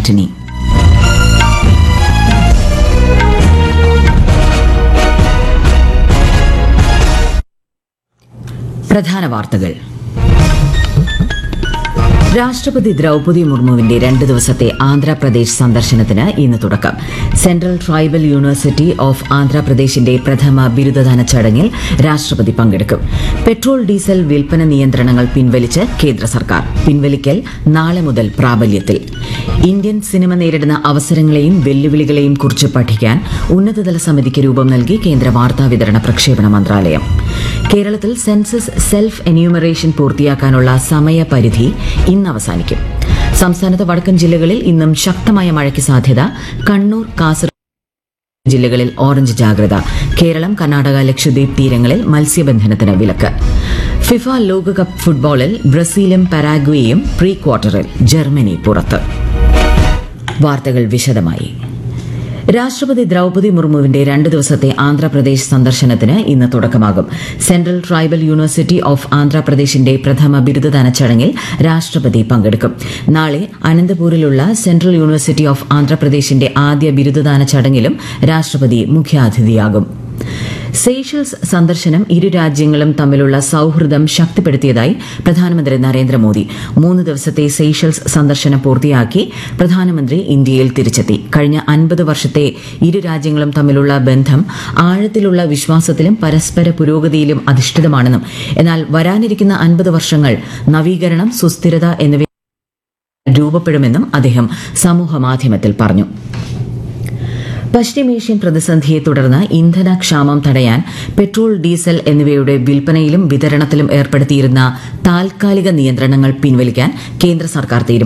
ആന്റണി പ്രധാന വാർത്തകൾ രാഷ്ട്രപതി ദ്രൗപദി മുർമുവിന്റെ രണ്ട് ദിവസത്തെ ആന്ധ്രാപ്രദേശ് സന്ദർശനത്തിന് ഇന്ന് തുടക്കം സെൻട്രൽ ട്രൈബൽ യൂണിവേഴ്സിറ്റി ഓഫ് ആന്ധ്രാപ്രദേശിന്റെ പ്രഥമ ബിരുദദാന ചടങ്ങിൽ രാഷ്ട്രപതി പങ്കെടുക്കും പെട്രോൾ ഡീസൽ വിൽപ്പന നിയന്ത്രണങ്ങൾ പിൻവലിച്ച് കേന്ദ്ര സർക്കാർ പിൻവലിക്കൽ നാളെ മുതൽ പ്രാബല്യത്തിൽ ഇന്ത്യൻ സിനിമ നേരിടുന്ന അവസരങ്ങളെയും വെല്ലുവിളികളെയും കുറിച്ച് പഠിക്കാൻ ഉന്നതതല സമിതിക്ക് രൂപം നൽകി കേന്ദ്ര വാർത്താ വിതരണ പ്രക്ഷേപണ മന്ത്രാലയം കേരളത്തിൽ സെൻസസ് സെൽഫ് എന്യൂമറേഷൻ പൂർത്തിയാക്കാനുള്ള സമയപരിധി ഇന്ന് അവസാനിക്കും സംസ്ഥാനത്ത് വടക്കൻ ജില്ലകളിൽ ഇന്നും ശക്തമായ മഴയ്ക്ക് സാധ്യത കണ്ണൂർ കാസർഗോഡ് ജില്ലകളിൽ ഓറഞ്ച് ജാഗ്രത കേരളം കർണാടക ലക്ഷദ്വീപ് തീരങ്ങളിൽ മത്സ്യബന്ധനത്തിന് വിലക്ക് ഫിഫ ലോകകപ്പ് ഫുട്ബോളിൽ ബ്രസീലും പരാഗ്വേയും പ്രീ ക്വാർട്ടറിൽ ജർമ്മനി പുറത്ത് വാർത്തകൾ വിശദമായി രാഷ്ട്രപതി ദ്രൗപദി മുർമുവിന്റെ രണ്ട് ദിവസത്തെ ആന്ധ്രാപ്രദേശ് സന്ദർശനത്തിന് ഇന്ന് തുടക്കമാകും സെൻട്രൽ ട്രൈബൽ യൂണിവേഴ്സിറ്റി ഓഫ് ആന്ധ്രാപ്രദേശിന്റെ പ്രഥമ ബിരുദദാന ചടങ്ങിൽ രാഷ്ട്രപതി പങ്കെടുക്കും നാളെ അനന്തപൂരിലുള്ള സെൻട്രൽ യൂണിവേഴ്സിറ്റി ഓഫ് ആന്ധ്രാപ്രദേശിന്റെ ആദ്യ ബിരുദദാന ചടങ്ങിലും രാഷ്ട്രപതി മുഖ്യാതിഥിയാകും സെയ്ഷൽസ് സന്ദർശനം ഇരു രാജ്യങ്ങളും തമ്മിലുള്ള സൌഹൃദം ശക്തിപ്പെടുത്തിയതായി പ്രധാനമന്ത്രി നരേന്ദ്രമോദി മൂന്ന് ദിവസത്തെ സെയ്ഷൽസ് സന്ദർശനം പൂർത്തിയാക്കി പ്രധാനമന്ത്രി ഇന്ത്യയിൽ തിരിച്ചെത്തി കഴിഞ്ഞ അൻപത് വർഷത്തെ ഇരു രാജ്യങ്ങളും തമ്മിലുള്ള ബന്ധം ആഴത്തിലുള്ള വിശ്വാസത്തിലും പരസ്പര പുരോഗതിയിലും അധിഷ്ഠിതമാണെന്നും എന്നാൽ വരാനിരിക്കുന്ന അൻപത് വർഷങ്ങൾ നവീകരണം സുസ്ഥിരത എന്നിവ രൂപപ്പെടുമെന്നും അദ്ദേഹം സമൂഹമാധ്യമത്തിൽ പറഞ്ഞു പശ്ചിമേഷ്യൻ പ്രതിസന്ധിയെ തുടർന്ന് ഇന്ധനക്ഷാമം തടയാൻ പെട്രോൾ ഡീസൽ എന്നിവയുടെ വിൽപ്പനയിലും വിതരണത്തിലും ഏർപ്പെടുത്തിയിരുന്ന താൽക്കാലിക നിയന്ത്രണങ്ങൾ പിൻവലിക്കാൻ കേന്ദ്ര സർക്കാർ തീരുമാനിച്ചു